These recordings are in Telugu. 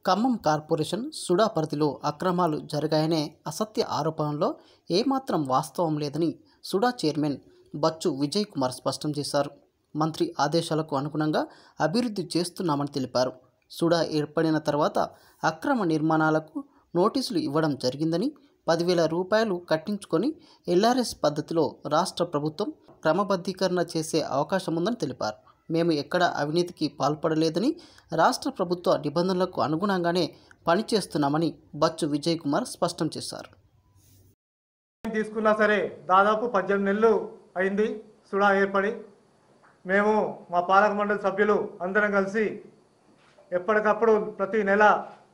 ఖమ్మం కార్పొరేషన్ సుడా పరిధిలో అక్రమాలు జరిగాయనే అసత్య ఆరోపణలో ఏమాత్రం వాస్తవం లేదని సుడా చైర్మన్ బచ్చు విజయ్ కుమార్ స్పష్టం చేశారు మంత్రి ఆదేశాలకు అనుగుణంగా అభివృద్ధి చేస్తున్నామని తెలిపారు సుడా ఏర్పడిన తర్వాత అక్రమ నిర్మాణాలకు నోటీసులు ఇవ్వడం జరిగిందని పదివేల రూపాయలు కట్టించుకొని ఎల్ఆర్ఎస్ పద్ధతిలో రాష్ట్ర ప్రభుత్వం క్రమబద్ధీకరణ చేసే అవకాశం ఉందని తెలిపారు మేము ఎక్కడ అవినీతికి పాల్పడలేదని రాష్ట్ర ప్రభుత్వ నిబంధనలకు అనుగుణంగానే పనిచేస్తున్నామని బచ్చు విజయ్ కుమార్ స్పష్టం చేశారు తీసుకున్నా సరే దాదాపు పద్దెనిమిది నెలలు అయింది సుడా ఏర్పడి మేము మా పాలక మండలి సభ్యులు అందరం కలిసి ఎప్పటికప్పుడు ప్రతి నెల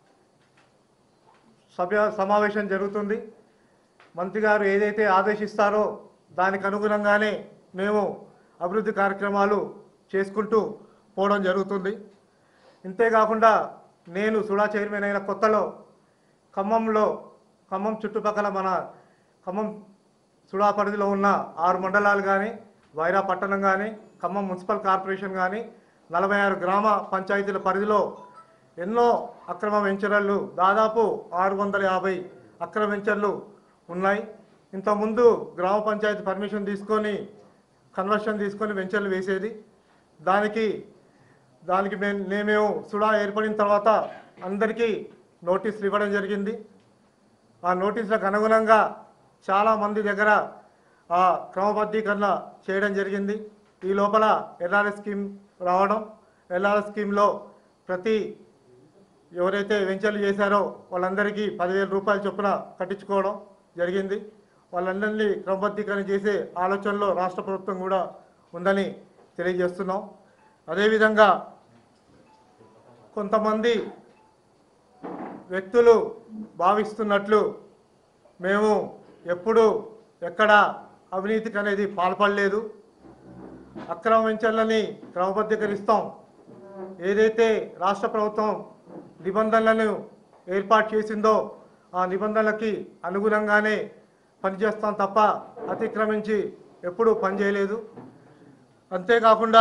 సభ్య సమావేశం జరుగుతుంది మంత్రి గారు ఏదైతే ఆదేశిస్తారో దానికి అనుగుణంగానే మేము అభివృద్ధి కార్యక్రమాలు చేసుకుంటూ పోవడం జరుగుతుంది ఇంతేకాకుండా నేను సుడా చైర్మన్ అయిన కొత్తలో ఖమ్మంలో ఖమ్మం చుట్టుపక్కల మన ఖమ్మం సుడా పరిధిలో ఉన్న ఆరు మండలాలు కానీ వైరా పట్టణం కానీ ఖమ్మం మున్సిపల్ కార్పొరేషన్ కానీ నలభై ఆరు గ్రామ పంచాయతీల పరిధిలో ఎన్నో అక్రమ వెంచర్లు దాదాపు ఆరు వందల యాభై అక్రమ వెంచర్లు ఉన్నాయి ఇంతకుముందు గ్రామ పంచాయతీ పర్మిషన్ తీసుకొని కన్వర్షన్ తీసుకొని వెంచర్లు వేసేది దానికి దానికి మేము మేము సుడా ఏర్పడిన తర్వాత అందరికీ నోటీసులు ఇవ్వడం జరిగింది ఆ నోటీసులకు అనుగుణంగా చాలామంది దగ్గర ఆ క్రమబద్ధీకరణ చేయడం జరిగింది ఈ లోపల ఎల్ఆర్ఎస్ స్కీమ్ రావడం ఎల్ఆర్ఎస్ స్కీమ్లో ప్రతి ఎవరైతే వెంచర్లు చేశారో వాళ్ళందరికీ పదివేల రూపాయల చొప్పున కట్టించుకోవడం జరిగింది వాళ్ళందరినీ క్రమబద్ధీకరణ చేసే ఆలోచనలో రాష్ట్ర ప్రభుత్వం కూడా ఉందని తెలియజేస్తున్నాం అదేవిధంగా కొంతమంది వ్యక్తులు భావిస్తున్నట్లు మేము ఎప్పుడు ఎక్కడ అవినీతికి అనేది పాల్పడలేదు అక్రమ వెంచర్లని క్రమబద్ధీకరిస్తాం ఏదైతే రాష్ట్ర ప్రభుత్వం నిబంధనలను ఏర్పాటు చేసిందో ఆ నిబంధనలకి అనుగుణంగానే పనిచేస్తాం తప్ప అతిక్రమించి ఎప్పుడూ పనిచేయలేదు అంతేకాకుండా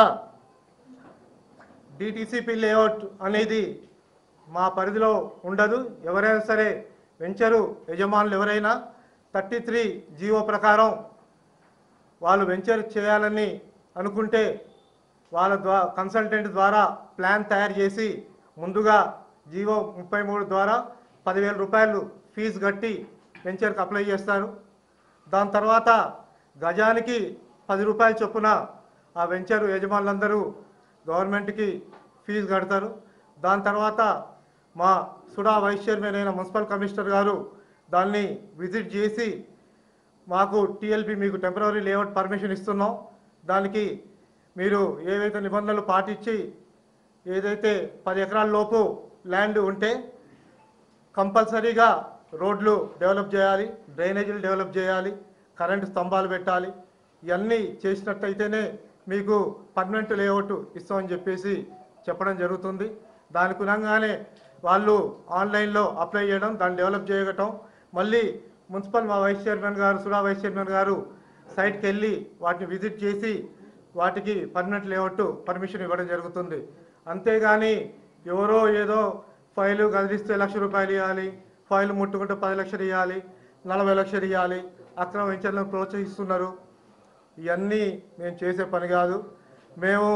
డిటిసిపి లేఅవుట్ అనేది మా పరిధిలో ఉండదు ఎవరైనా సరే వెంచరు యజమానులు ఎవరైనా థర్టీ త్రీ జీవో ప్రకారం వాళ్ళు వెంచర్ చేయాలని అనుకుంటే వాళ్ళ ద్వారా కన్సల్టెంట్ ద్వారా ప్లాన్ తయారు చేసి ముందుగా జీవో ముప్పై మూడు ద్వారా పదివేల రూపాయలు ఫీజు కట్టి వెంచర్కి అప్లై చేస్తారు దాని తర్వాత గజానికి పది రూపాయల చొప్పున ఆ వెంచర్ యజమానులందరూ గవర్నమెంట్కి ఫీజు కడతారు దాని తర్వాత మా సుడా వైస్ చైర్మన్ అయిన మున్సిపల్ కమిషనర్ గారు దాన్ని విజిట్ చేసి మాకు టీఎల్పి మీకు టెంపరీ లేఅవుట్ పర్మిషన్ ఇస్తున్నాం దానికి మీరు ఏవైతే నిబంధనలు పాటించి ఏదైతే పది ఎకరాల లోపు ల్యాండ్ ఉంటే కంపల్సరీగా రోడ్లు డెవలప్ చేయాలి డ్రైనేజీలు డెవలప్ చేయాలి కరెంటు స్తంభాలు పెట్టాలి ఇవన్నీ చేసినట్టయితేనే మీకు పర్మనెంట్ లేఅవుట్ ఇస్తామని చెప్పేసి చెప్పడం జరుగుతుంది దానికి గుణంగానే వాళ్ళు ఆన్లైన్లో అప్లై చేయడం దాన్ని డెవలప్ చేయటం మళ్ళీ మున్సిపల్ మా వైస్ చైర్మన్ గారు సుడా వైస్ చైర్మన్ గారు సైట్కి వెళ్ళి వాటిని విజిట్ చేసి వాటికి పర్మనెంట్ లేఅవుట్ పర్మిషన్ ఇవ్వడం జరుగుతుంది అంతేగాని ఎవరో ఏదో ఫైలు కదిలిస్తే లక్ష రూపాయలు ఇవ్వాలి ఫైలు ముట్టుకుంటే పది లక్షలు ఇవ్వాలి నలభై లక్షలు ఇవ్వాలి అక్రమ వెంచర్లను ప్రోత్సహిస్తున్నారు ఇవన్నీ మేము చేసే పని కాదు మేము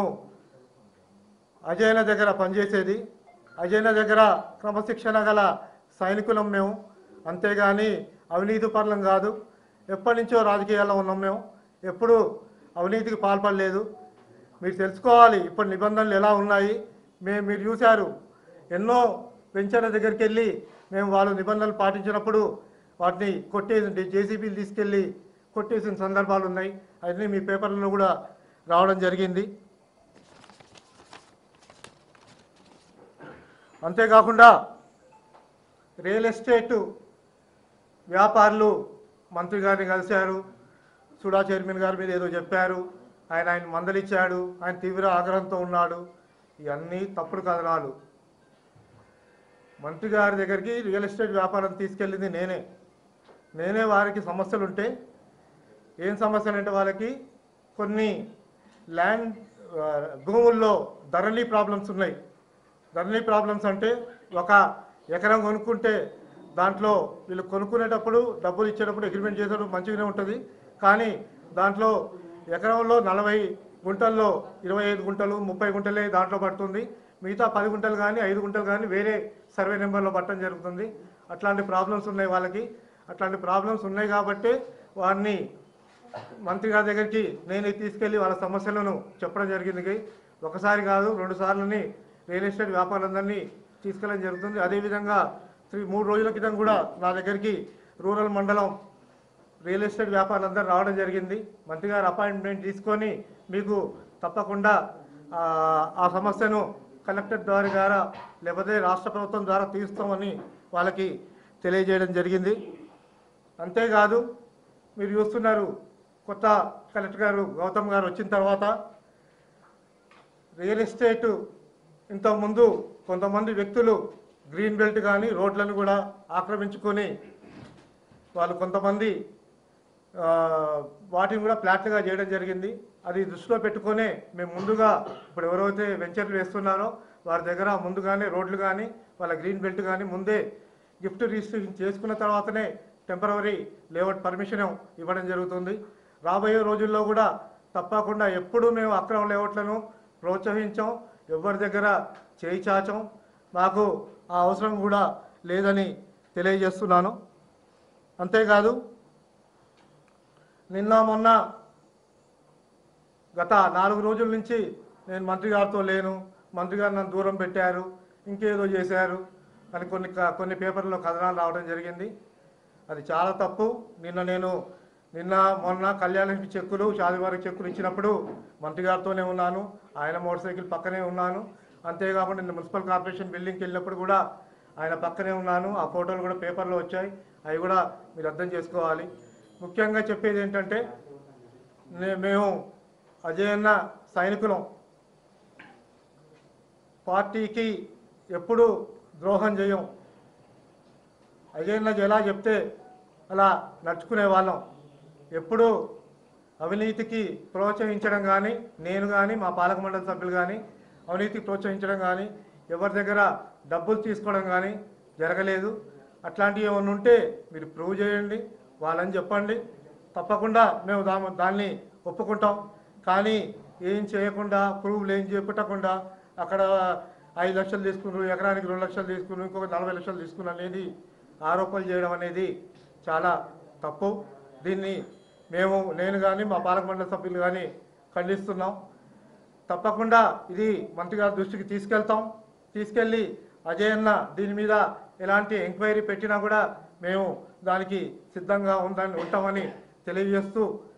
అజయన దగ్గర పనిచేసేది అజయన దగ్గర క్రమశిక్షణ గల సైనికులం మేము అంతేగాని అవినీతి పరులం కాదు ఎప్పటి నుంచో రాజకీయాల్లో ఉన్నాం మేము ఎప్పుడు అవినీతికి పాల్పడలేదు మీరు తెలుసుకోవాలి ఇప్పుడు నిబంధనలు ఎలా ఉన్నాయి మేము మీరు చూశారు ఎన్నో వెంచర్ల దగ్గరికి వెళ్ళి మేము వాళ్ళు నిబంధనలు పాటించినప్పుడు వాటిని కొట్టేసి జేసీబీలు తీసుకెళ్ళి కొట్టేసిన సందర్భాలు ఉన్నాయి అవన్నీ మీ పేపర్లలో కూడా రావడం జరిగింది అంతేకాకుండా రియల్ ఎస్టేట్ వ్యాపారులు మంత్రి గారిని కలిశారు సుడా చైర్మన్ గారి మీద ఏదో చెప్పారు ఆయన ఆయన మందలిచ్చాడు ఆయన తీవ్ర ఆగ్రహంతో ఉన్నాడు ఇవన్నీ తప్పుడు కథనాలు మంత్రి గారి దగ్గరికి రియల్ ఎస్టేట్ వ్యాపారం తీసుకెళ్ళింది నేనే నేనే వారికి సమస్యలు ఉంటే ఏం సమస్యలు అంటే వాళ్ళకి కొన్ని ల్యాండ్ ఆ, భూముల్లో ధరలీ ప్రాబ్లమ్స్ ఉన్నాయి ధరణి ప్రాబ్లమ్స్ అంటే ఒక ఎకరం కొనుక్కుంటే దాంట్లో వీళ్ళు కొనుక్కునేటప్పుడు డబ్బులు ఇచ్చేటప్పుడు అగ్రిమెంట్ చేసేటప్పుడు మంచిగానే ఉంటుంది కానీ దాంట్లో ఎకరంలో నలభై గుంటల్లో ఇరవై ఐదు గుంటలు ముప్పై గుంటలే దాంట్లో పడుతుంది మిగతా పది గుంటలు కానీ ఐదు గుంటలు కానీ వేరే సర్వే నెంబర్లో పట్టడం జరుగుతుంది అట్లాంటి ప్రాబ్లమ్స్ ఉన్నాయి వాళ్ళకి అట్లాంటి ప్రాబ్లమ్స్ ఉన్నాయి కాబట్టి వారిని మంత్రి గారి దగ్గరికి నేను తీసుకెళ్లి వాళ్ళ సమస్యలను చెప్పడం జరిగింది ఒకసారి కాదు రెండు సార్లని రియల్ ఎస్టేట్ వ్యాపారులందరినీ తీసుకెళ్ళడం జరుగుతుంది అదేవిధంగా త్రీ మూడు రోజుల క్రితం కూడా నా దగ్గరికి రూరల్ మండలం రియల్ ఎస్టేట్ వ్యాపారులందరూ రావడం జరిగింది మంత్రి గారు అపాయింట్మెంట్ తీసుకొని మీకు తప్పకుండా ఆ, ఆ సమస్యను కలెక్టర్ ద్వారా ద్వారా లేకపోతే రాష్ట్ర ప్రభుత్వం ద్వారా తీరుస్తామని వాళ్ళకి తెలియజేయడం జరిగింది అంతేకాదు మీరు చూస్తున్నారు కొత్త కలెక్టర్ గారు గౌతమ్ గారు వచ్చిన తర్వాత రియల్ ఎస్టేట్ ఇంతకుముందు కొంతమంది వ్యక్తులు గ్రీన్ బెల్ట్ కానీ రోడ్లను కూడా ఆక్రమించుకొని వాళ్ళు కొంతమంది ఆ, వాటిని కూడా ఫ్లాట్లుగా చేయడం జరిగింది అది దృష్టిలో పెట్టుకొనే మేము ముందుగా ఇప్పుడు ఎవరైతే వెంచర్లు వేస్తున్నారో వారి దగ్గర ముందుగానే రోడ్లు కానీ వాళ్ళ గ్రీన్ బెల్ట్ కానీ ముందే గిఫ్ట్ రిజిస్ట్రేషన్ చేసుకున్న తర్వాతనే టెంపరవరీ లేఅవుట్ పర్మిషన్ ఇవ్వడం జరుగుతుంది రాబోయే రోజుల్లో కూడా తప్పకుండా ఎప్పుడూ మేము అక్రమ లేఅవుట్లను ప్రోత్సహించాం ఎవరి దగ్గర చేయి చాచం మాకు ఆ అవసరం కూడా లేదని తెలియజేస్తున్నాను అంతేకాదు నిన్న మొన్న గత నాలుగు రోజుల నుంచి నేను మంత్రి గారితో లేను మంత్రి గారు నన్ను దూరం పెట్టారు ఇంకేదో చేశారు అని కొన్ని క- కొన్ని పేపర్లో కథనాలు రావడం జరిగింది అది చాలా తప్పు నిన్న నేను నిన్న మొన్న కళ్యాణలక్ష్మి చెక్కులు షాదివారికి చెక్కులు ఇచ్చినప్పుడు మంత్రి గారితోనే ఉన్నాను ఆయన మోటార్ సైకిల్ పక్కనే ఉన్నాను అంతేకాకుండా నిన్న మున్సిపల్ కార్పొరేషన్ బిల్డింగ్కి వెళ్ళినప్పుడు కూడా ఆయన పక్కనే ఉన్నాను ఆ ఫోటోలు కూడా పేపర్లో వచ్చాయి అవి కూడా మీరు అర్థం చేసుకోవాలి ముఖ్యంగా చెప్పేది ఏంటంటే నే- మేము అజయ్ అన్న సైనికులం పార్టీకి ఎప్పుడు ద్రోహం చేయం అజయ్ ఎలా చెప్తే అలా నడుచుకునే వాళ్ళం ఎప్పుడు అవినీతికి ప్రోత్సహించడం కానీ నేను కానీ మా పాలక మండలి సభ్యులు కానీ అవినీతికి ప్రోత్సహించడం కానీ ఎవరి దగ్గర డబ్బులు తీసుకోవడం కానీ జరగలేదు అట్లాంటివి ఏమైనా ఉంటే మీరు ప్రూవ్ చేయండి వాళ్ళని చెప్పండి తప్పకుండా మేము దా దాన్ని ఒప్పుకుంటాం కానీ ఏం చేయకుండా ప్రూవ్లు ఏం చేపట్టకుండా అక్కడ ఐదు లక్షలు తీసుకున్నారు ఎకరానికి రెండు లక్షలు తీసుకున్నారు ఇంకొక నలభై లక్షలు తీసుకున్నారు అనేది ఆరోపణలు చేయడం అనేది చాలా తప్పు దీన్ని మేము నేను కానీ మా పాలక మండలి సభ్యులు కానీ ఖండిస్తున్నాం తప్పకుండా ఇది మంత్రి గారి దృష్టికి తీసుకెళ్తాం తీసుకెళ్ళి అజయ్ అన్న దీని మీద ఎలాంటి ఎంక్వైరీ పెట్టినా కూడా మేము దానికి సిద్ధంగా ఉందని ఉంటామని తెలియజేస్తూ